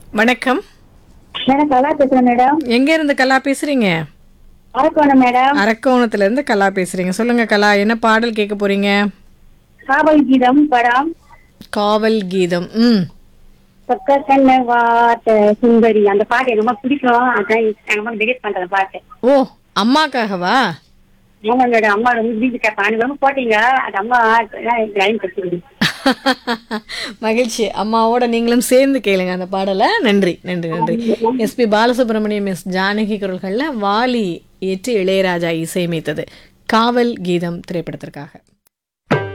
வணக்கம் மேடம் கலா பேசுறேன் மேடம் எங்க இருந்து கலா பேசுறீங்க அரக்கோணம் மேடம் அரக்கோணத்துல இருந்து கலா பேசுறீங்க சொல்லுங்க கலா என்ன பாடல் கேட்க போறீங்க காவல் கீதம் படம் காவல் கீதம் ம் சொக்க கண்ண வாத்த சுந்தரி அந்த பாட்டு எனக்கு ரொம்ப பிடிக்கும் அதான் எங்க அம்மா டெலிட் பண்ற பாட்டு ஓ அம்மாக்காகவா ஆமா மேடம் அம்மா ரொம்ப வீட்டு கேட்பாங்க நீங்க ரொம்ப போட்டீங்க அது அம்மா லைன் கட்டிடுது மகிழ்ச்சி அம்மாவோட நீங்களும் சேர்ந்து கேளுங்க அந்த பாடலை நன்றி நன்றி நன்றி எஸ்பி பாலசுப்ரமணியம் எஸ் ஜானகி குரல்களில் வாலி ஏற்று இளையராஜா இசையமைத்தது காவல் கீதம் திரைப்படத்திற்காக